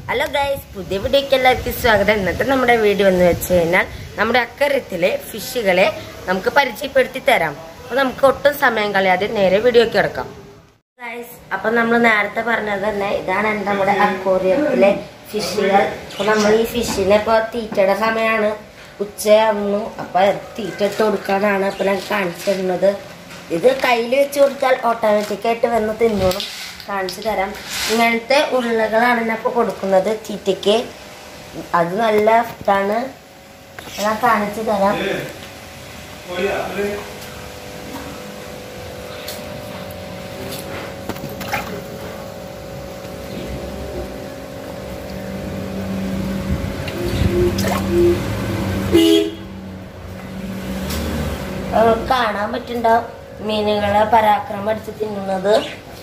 hello guys പുതിയ വീഡിയോക്ക് എല്ലാവർക്കും സ്വാഗതം ഇന്നത്തെ നമ്മുടെ വീഡിയോ എന്ന് വെച്ച് കഴിഞ്ഞാൽ നമ്മുടെ അക്കരത്തിലെ ഫിഷുകളെ നമുക്ക് പരിചയപ്പെടുത്തി തരാം അപ്പൊ നമുക്ക് ഒട്ടും സമയം കളയാതെ നേരെ വീഡിയോക്ക് കിടക്കാം ഗൈസ് അപ്പൊ നമ്മൾ നേരത്തെ പറഞ്ഞത് തന്നെ ഇതാണ് എൻ്റെ നമ്മുടെ അക്വോറിയത്തിലെ ഫിഷുകൾ അപ്പൊ നമ്മൾ ഈ ഫിഷിനെ ഇപ്പൊ തീറ്റയുടെ സമയമാണ് ഉച്ചയാവുന്നു അപ്പൊ തീറ്റ ഇട്ട് കൊടുക്കാനാണ് ഇപ്പൊ ഞാൻ കാണിച്ചു തരുന്നത് ഇത് കയ്യിൽ വെച്ച് കൊടുത്താൽ ഓട്ടോമാറ്റിക്കായിട്ട് വന്ന് തിന്നോളും കാണിച്ചു തരാം ഇങ്ങനത്തെ ഉരുളകളാണ് ഞാൻ ഇപ്പൊ കൊടുക്കുന്നത് തീറ്റയ്ക്ക് അത് നല്ല ഇതാണ് ഞാൻ കാണിച്ചു തരാം നമുക്ക് കാണാൻ പറ്റുണ്ടാവും മീനുകളെ പരാക്രമം അടിച്ച് തിന്നുന്നത്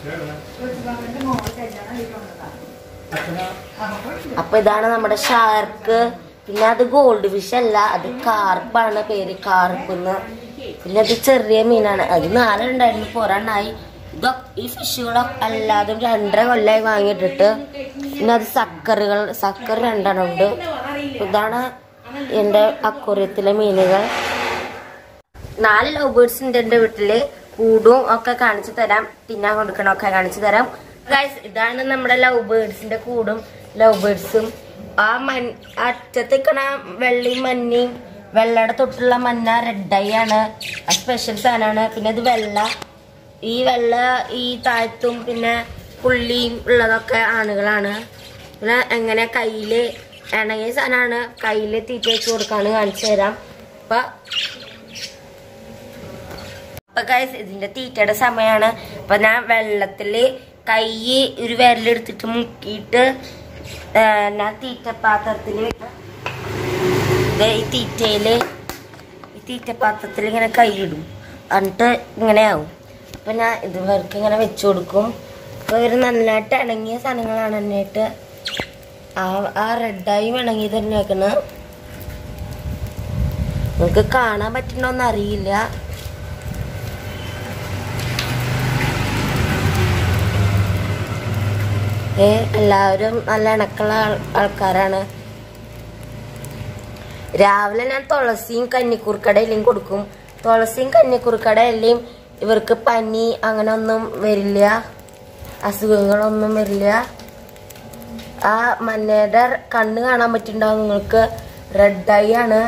അപ്പൊ ഇതാണ് നമ്മുടെ ഷാർക്ക് പിന്നെ അത് ഗോൾഡ് ഫിഷ് അല്ല അത് കാർപ്പാണ് പേര് കാർപ്പ് എന്ന് പിന്നെ അത് ചെറിയ മീനാണ് അത് നാലുണ്ടായിരുന്നു പൊറണ്ണായി ഇതൊക്കെ ഈ ഫിഷുകളൊക്കെ അല്ലാതെ രണ്ടര കൊല്ലായി വാങ്ങിയിട്ടിട്ട് പിന്നെ അത് സക്കറുകൾ സക്കർ രണ്ടെണ്ണം ഉണ്ട് ഇതാണ് എൻ്റെ അക്വറിയത്തിലെ മീനുകൾ നാല് ലവ് ബേർഡ്സ് ഉണ്ട് എന്റെ വീട്ടില് കൂടും ഒക്കെ കാണിച്ചു തരാം തിന്നാൻ കൊടുക്കണമൊക്കെ കാണിച്ചു തരാം ഗൈസ് ഇതാണ് നമ്മുടെ ലവ് ബേർഡ്സിന്റെ കൂടും ലവ് ബേർഡ്സും ആ മൻ അറ്റത്തേക്കണ വെള്ളയും മഞ്ഞയും വെള്ളയുടെ തൊട്ടുള്ള മഞ്ഞ റെഡ് ഐ ആണ് ആ സ്പെഷ്യൽ സാധനമാണ് പിന്നെ ഇത് വെള്ള ഈ വെള്ള ഈ താഴത്തും പിന്നെ പുള്ളിയും ഉള്ളതൊക്കെ ആണുകളാണ് പിന്നെ എങ്ങനെ കയ്യില് ഇണങ്ങിയ സാധനമാണ് കയ്യില് തീറ്റ വെച്ച് കൊടുക്കാണ് കാണിച്ചു തരാം അപ്പൊ അപ്പൊ ഗൈസ് ഇതിന്റെ തീറ്റയുടെ സമയമാണ് അപ്പൊ ഞാൻ വെള്ളത്തില് കൈ ഒരു വിരലെടുത്തിട്ട് മുക്കിയിട്ട് ആ, ഞാൻ തീറ്റ പാത്രത്തില് ദേ ഈ തീറ്റയില് ഈ തീറ്റ പാത്രത്തിൽ ഇങ്ങനെ കൈയിടും എന്നിട്ട് ഇങ്ങനെ ആവും അപ്പൊ ഞാൻ ഇതുവർക്ക് ഇങ്ങനെ വെച്ചു കൊടുക്കും അപ്പൊ ഇവര് നന്നായിട്ട് ഇണങ്ങിയ സാധനങ്ങളാണ് എന്നിട്ട് ആ ആ റെഡായി ഇണങ്ങി തന്നെ വെക്കണ നമുക്ക് കാണാൻ പറ്റണോന്ന് അറിയില്ല ഏ എല്ലാവരും നല്ല ഇണക്കുള്ള ആൾ- ആൾക്കാരാണ് രാവിലെ ഞാൻ തുളസിയും കന്നിക്കൂർക്കടയിലും കൊടുക്കും തുളസിയും കന്നിക്കൂർക്കടയിലും ഇവർക്ക് പനി അങ്ങനെ ഒന്നും വരില്ല അസുഖങ്ങളൊന്നും വരില്ല ആ മഞ്ഞയുടെ കണ്ണ് കാണാൻ പറ്റുന്നുണ്ടാവും നിങ്ങൾക്ക് റെഡ് ഐ ആണ്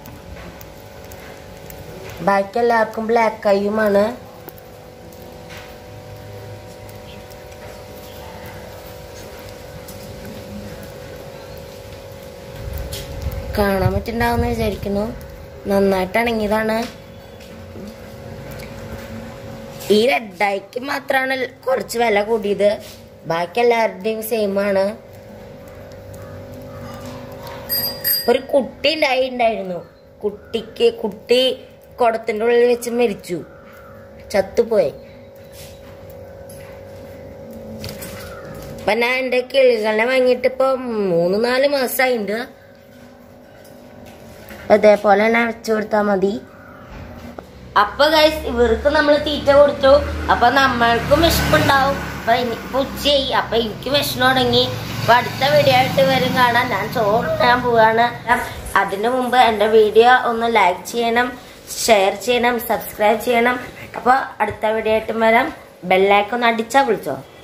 ബാക്കി എല്ലാവർക്കും ബ്ലാക്ക് ഐയുമാണ് കാണാൻ പറ്റുണ്ടാവുന്ന വിചാരിക്കുന്നു നന്നായിട്ട് ഇണങ്ങിയതാണ് ഈ റെഡായിക്ക് മാത്രമാണ് കുറച്ച് വില കൂടിയത് ബാക്കി എല്ലാവരുടെയും സെയിം ആണ് ഒരു കുട്ടി ഉണ്ടായി ഉണ്ടായിരുന്നു കുട്ടിക്ക് കുട്ടി കുടത്തിന്റെ ഉള്ളിൽ വെച്ച് മരിച്ചു ചത്തുപോയി അപ്പൊ ഞാൻ എന്റെ കിളികളെ വാങ്ങിയിട്ട് ഇപ്പൊ മൂന്ന് നാല് മാസമായിണ്ട് അതേപോലെ തന്നെ വെച്ചു കൊടുത്താൽ മതി അപ്പൊ ഗൈസ് ഇവർക്ക് നമ്മൾ തീറ്റ കൊടുത്തു അപ്പൊ നമ്മൾക്കും വിശപ്പുണ്ടാവും അപ്പൊ ഇനി- ഇപ്പൊ ഉച്ചയായി അപ്പൊ എനിക്ക് വിഷമം തുടങ്ങി അപ്പൊ അടുത്ത വീഡിയോ ആയിട്ട് വരും കാണാൻ ഞാൻ ചോറ് ഞാൻ പോവാണ് അതിനു മുമ്പ് എന്റെ വീഡിയോ ഒന്ന് ലൈക്ക് ചെയ്യണം ഷെയർ ചെയ്യണം സബ്സ്ക്രൈബ് ചെയ്യണം അപ്പൊ അടുത്ത വീഡിയോ ആയിട്ട് വരാം ബെല്ലൈക്കൊന്ന് അടിച്ചാ വിളിച്ചോ